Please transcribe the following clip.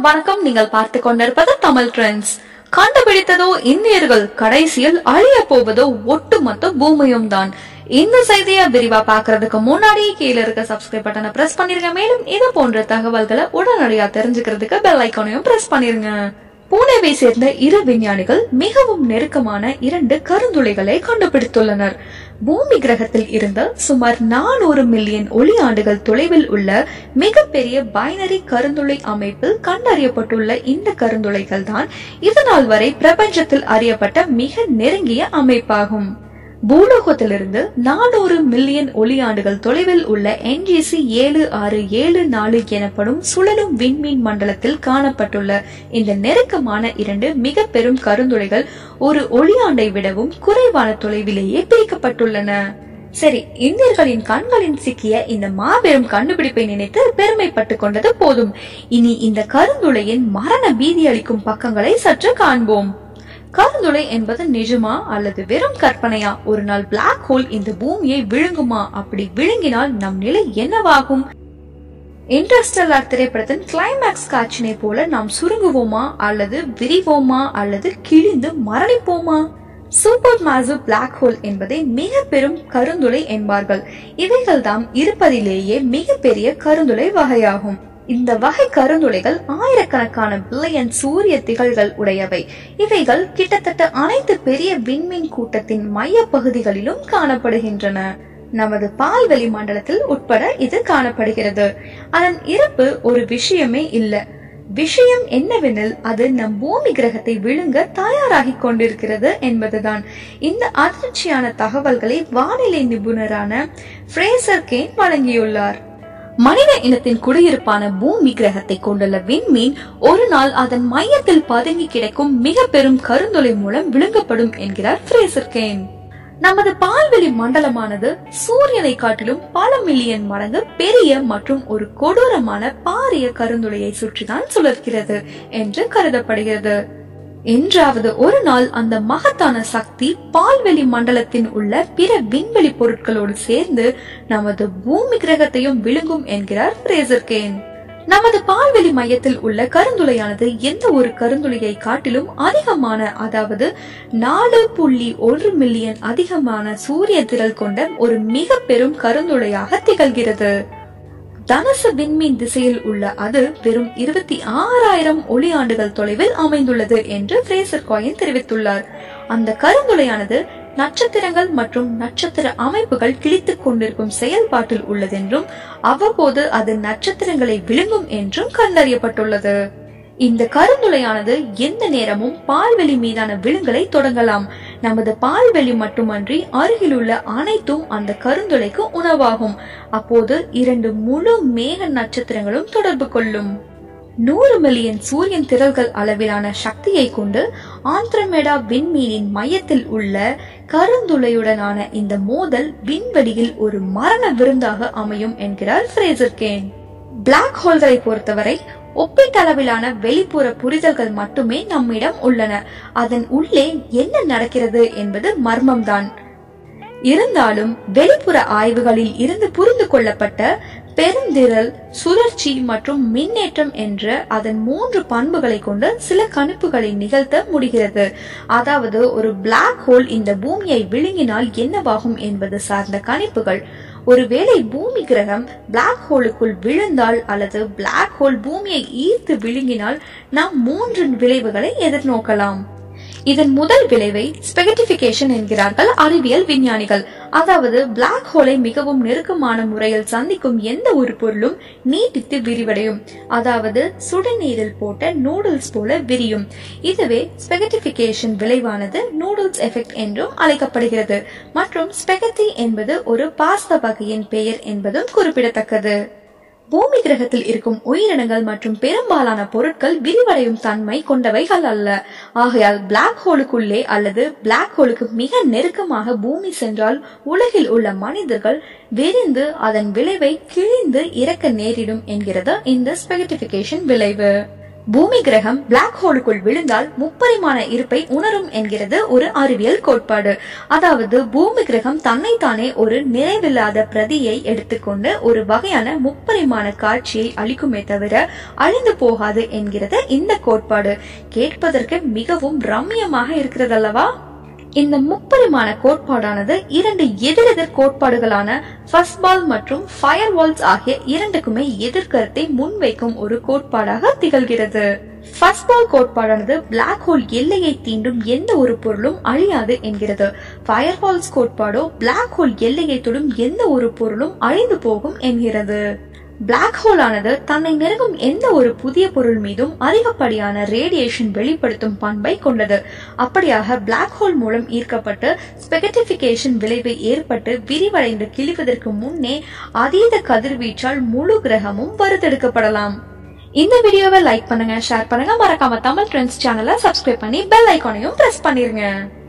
வணக்கம் நீங்கள் பார்த்து கொண்டிருப்பது தமிழ் ட்ரெண்ட்ஸ் கண்டுபிடித்ததோ இந்தியர்கள் கடைசியில் அழிய போவதோ ஒட்டுமொத்த பூமியும் தான் இந்த செய்தியை விரிவா பாக்குறதுக்கு முன்னாடி கீழே இருக்க சப்ஸ்கிரைப் பட்டனை பிரஸ் பண்ணிருங்க மேலும் இது போன்ற தகவல்களை உடனடியா தெரிஞ்சுக்கிறதுக்கு பெல் ஐக்கானையும் பிரஸ் பண்ணிருங்க பூனேவை சேர்ந்த இரு விஞ்ஞானிகள் மிகவும் நெருக்கமான இரண்டு கருந்துளைகளை கண்டுபிடித்துள்ளனர் பூமி கிரகத்தில் இருந்து சுமார் நானூறு மில்லியன் ஒளி ஆண்டுகள் தொலைவில் உள்ள மிகப்பெரிய பைனரி கருந்துளை அமைப்பில் கண்டறியப்பட்டுள்ள இந்த கருந்துளைகள் தான் இதுநாள் வரை பிரபஞ்சத்தில் அறியப்பட்ட மிக நெருங்கிய அமைப்பாகும் பூலோகத்திலிருந்து நானூறு மில்லியன் ஒளியாண்டுகள் தொலைவில் உள்ள என்ஜிசி ஏழு ஆறு ஏழு நாலு எனப்படும் சுழலும் விண்மீன் மண்டலத்தில் காணப்பட்டுள்ள இந்த நெருக்கமான இரண்டு மிக பெரும் கருந்துளைகள் ஒரு ஒளியாண்டை விடவும் குறைவான தொலைவிலேயே பிரிக்கப்பட்டுள்ளன சரி இந்தியர்களின் கண்களின் சிக்கிய இந்த மாபெரும் கண்டுபிடிப்பை நினைத்து பெருமைப்பட்டுக் கொண்டது போதும் இனி இந்த கருந்துளையின் மரண பீதி அளிக்கும் பக்கங்களை சற்று காண்போம் கருந்துளை என்பது நிஜமா அல்லது வெறும் கற்பனையா ஒரு நாள் பிளாக் ஹோல் இந்த பூமியை விழுங்குமா அப்படி விழுங்கினால் நம் நிலை என்னவாகும் இன்டர்ஸ்டெல்லார் திரைப்படத்தின் கிளைமேக்ஸ் காட்சினை போல நாம் சுருங்குவோமா அல்லது விரிவோமா அல்லது கிழிந்து மரணிப்போமா சூப்பர் மாசிவ் பிளாக் ஹோல் என்பதை மிக பெரும் கருந்துளை என்பார்கள் இவைகள் தாம் இருப்பதிலேயே மிகப்பெரிய கருந்துளை வகையாகும் இந்த வகை கருந்துளைகள் ஆயிரக்கணக்கான பில்லியன் சூரிய திகழ்கள் உடையவை இவைகள் கிட்டத்தட்ட அனைத்து பெரிய விண்மீன் கூட்டத்தின் மைய பகுதிகளிலும் காணப்படுகின்றன நமது பால்வெளி மண்டலத்தில் உட்பட இது காணப்படுகிறது அதன் இருப்பு ஒரு விஷயமே இல்ல விஷயம் என்னவெனில் அது நம் பூமி கிரகத்தை விழுங்க தயாராகி கொண்டிருக்கிறது என்பதுதான் இந்த அதிர்ச்சியான தகவல்களை வானிலை நிபுணரான ஃப்ரேசர் கேன் வழங்கியுள்ளார் மனித இனத்தின் குடியிருப்பான பூமி கிரகத்தை கொண்டுள்ள விண்மீன் ஒரு நாள் அதன் மையத்தில் பதுங்கி கிடக்கும் மிக பெரும் கருந்தொலை மூலம் விழுங்கப்படும் என்கிறார் ஃப்ரேசர் கேன் நமது பால்வெளி மண்டலமானது சூரியனை காட்டிலும் பல மில்லியன் மடங்கு பெரிய மற்றும் ஒரு கொடூரமான பாரிய கருந்துளையை சுற்றிதான் சுழற்கிறது என்று கருதப்படுகிறது என்றாவது ஒரு நாள் அந்த மகத்தான சக்தி பால்வெளி மண்டலத்தின் உள்ள பிற விண்வெளி பொருட்களோடு சேர்ந்து நமது பூமி கிரகத்தையும் விழுங்கும் என்கிறார் பிரேசர் கேன் நமது பால்வெளி மையத்தில் உள்ள கருந்துளையானது எந்த ஒரு கருந்துளையை காட்டிலும் அதிகமான அதாவது நாலு புள்ளி ஒரு மில்லியன் அதிகமான சூரிய திரள் கொண்ட ஒரு மிக பெரும் கருந்துளையாக திகழ்கிறது தனுசு விண்மீன் திசையில் உள்ள அது வெறும் இருபத்தி ஆறாயிரம் ஒளி ஆண்டுகள் தொலைவில் அமைந்துள்ளது என்று பிரேசர் காயின் தெரிவித்துள்ளார் அந்த கருந்துளையானது நட்சத்திரங்கள் மற்றும் நட்சத்திர அமைப்புகள் கிழித்துக் கொண்டிருக்கும் செயல்பாட்டில் உள்ளதென்றும் அவ்வப்போது அது நட்சத்திரங்களை விழுங்கும் என்றும் கண்டறியப்பட்டுள்ளது இந்த கருந்துளையானது எந்த நேரமும் பால்வெளி மீதான விழுங்கலை தொடங்கலாம் நமது பால்வெளி மட்டுமன்றி அருகிலுள்ள அனைத்தும் அந்த கருந்துளைக்கு உணவாகும் அப்போது இரண்டு முழு மேக நட்சத்திரங்களும் தொடர்பு கொள்ளும் நூறு மில்லியன் சூரியன் திரள்கள் அளவிலான சக்தியை கொண்டு ஆந்திரமேடா விண்மீனின் மையத்தில் உள்ள கருந்துளையுடனான இந்த மோதல் விண்வெளியில் ஒரு மரண விருந்தாக அமையும் என்கிறார் ஃப்ரேசர் கேன் பிளாக் ஹோல்களை பொறுத்தவரை ஒப்பீட்டளவிலான வெளிப்புற புரிதல்கள் மட்டுமே நம்மிடம் உள்ளன அதன் உள்ளே என்ன நடக்கிறது என்பது மர்மம்தான் இருந்தாலும் வெளிப்புற ஆய்வுகளில் இருந்து புரிந்து கொள்ளப்பட்ட பெருந்திரள் சுழற்சி மற்றும் மின்னேற்றம் என்ற அதன் மூன்று பண்புகளை கொண்டு சில கணிப்புகளை நிகழ்த்த முடிகிறது அதாவது ஒரு பிளாக் ஹோல் இந்த பூமியை விழுங்கினால் என்னவாகும் என்பது சார்ந்த கணிப்புகள் ஒருவேளை பூமி கிரகம் பிளாக் ஹோலுக்குள் விழுந்தால் அல்லது பிளாக் ஹோல் பூமியை ஈர்த்து விழுங்கினால் நாம் மூன்று விளைவுகளை எதிர்நோக்கலாம் இதன் முதல் விளைவை ஸ்பெகட்டிபிகேஷன் என்கிறார்கள் அறிவியல் விஞ்ஞானிகள் அதாவது பிளாக் ஹோலை மிகவும் நெருக்கமான முறையில் சந்திக்கும் எந்த ஒரு பொருளும் நீட்டித்து விரிவடையும் அதாவது சுடுநீரில் போட்ட நூடுல்ஸ் போல விரியும் இதுவே ஸ்பெகட்டிபிகேஷன் விளைவானது நூடுல்ஸ் எஃபெக்ட் என்றும் அழைக்கப்படுகிறது மற்றும் ஸ்பெகட்டி என்பது ஒரு பாஸ்தா வகையின் பெயர் என்பதும் குறிப்பிடத்தக்கது பூமி கிரகத்தில் இருக்கும் உயிரினங்கள் மற்றும் பெரும்பாலான பொருட்கள் விரிவடையும் தன்மை கொண்டவைகள் அல்ல ஆகையால் பிளாக் ஹோலுக்குள்ளே அல்லது பிளாக் ஹோலுக்கு மிக நெருக்கமாக பூமி சென்றால் உலகில் உள்ள மனிதர்கள் விரிந்து அதன் விளைவை கிழிந்து இறக்க நேரிடும் என்கிறது இந்த ஸ்பெகட்டிபிகேஷன் விளைவு பூமி கிரகம் பிளாக் ஹோலுக்குள் விழுந்தால் முப்பரிமாண இருப்பை உணரும் என்கிறது ஒரு அறிவியல் கோட்பாடு அதாவது பூமி கிரகம் தன்னைத்தானே ஒரு நிறைவில்லாத பிரதியை எடுத்துக்கொண்டு ஒரு வகையான முப்பரிமாண காட்சியை அளிக்குமே தவிர அழிந்து போகாது என்கிறது இந்த கோட்பாடு கேட்பதற்கு மிகவும் ரம்மியமாக இருக்கிறதல்லவா இந்த முப்பரிமாண கோட்பாடானது இரண்டு எதிரெதிர் கோட்பாடுகளான ஃபர்ஸ்ட் பால் மற்றும் ஃபயர் வால்ஸ் ஆகிய இரண்டுக்குமே எதிர்கருத்தை முன்வைக்கும் ஒரு கோட்பாடாக திகழ்கிறது ஃபர்ஸ்ட் பால் கோட்பாடானது பிளாக் ஹோல் எல்லையை தீண்டும் எந்த ஒரு பொருளும் அழியாது என்கிறது ஃபயர் வால்ஸ் கோட்பாடோ பிளாக் ஹோல் எல்லையை தொடும் எந்த ஒரு பொருளும் அழிந்து போகும் என்கிறது பிளாக் ஹோல் ஆனது தன்னை நெருங்கும் எந்த ஒரு புதிய பொருள் மீதும் அதிகப்படியான ரேடியேஷன் வெளிப்படுத்தும் பண்பை கொண்டது அப்படியாக பிளாக் ஹோல் மூலம் ஈர்க்கப்பட்டு ஸ்பெகட்டிபிகேஷன் விளைவு ஏற்பட்டு விரிவடைந்து கிழிவதற்கு முன்னே அதீத கதிர்வீச்சால் முழு கிரகமும் வறுத்தெடுக்கப்படலாம் இந்த வீடியோவை லைக் பண்ணுங்க ஷேர் பண்ணுங்க மறக்காம தமிழ் ட்ரெண்ட்ஸ் சேனலை சப்ஸ்கிரைப் பண்ணி பெல் ஐக்கானையும் பிரஸ் பண்ணிருங்க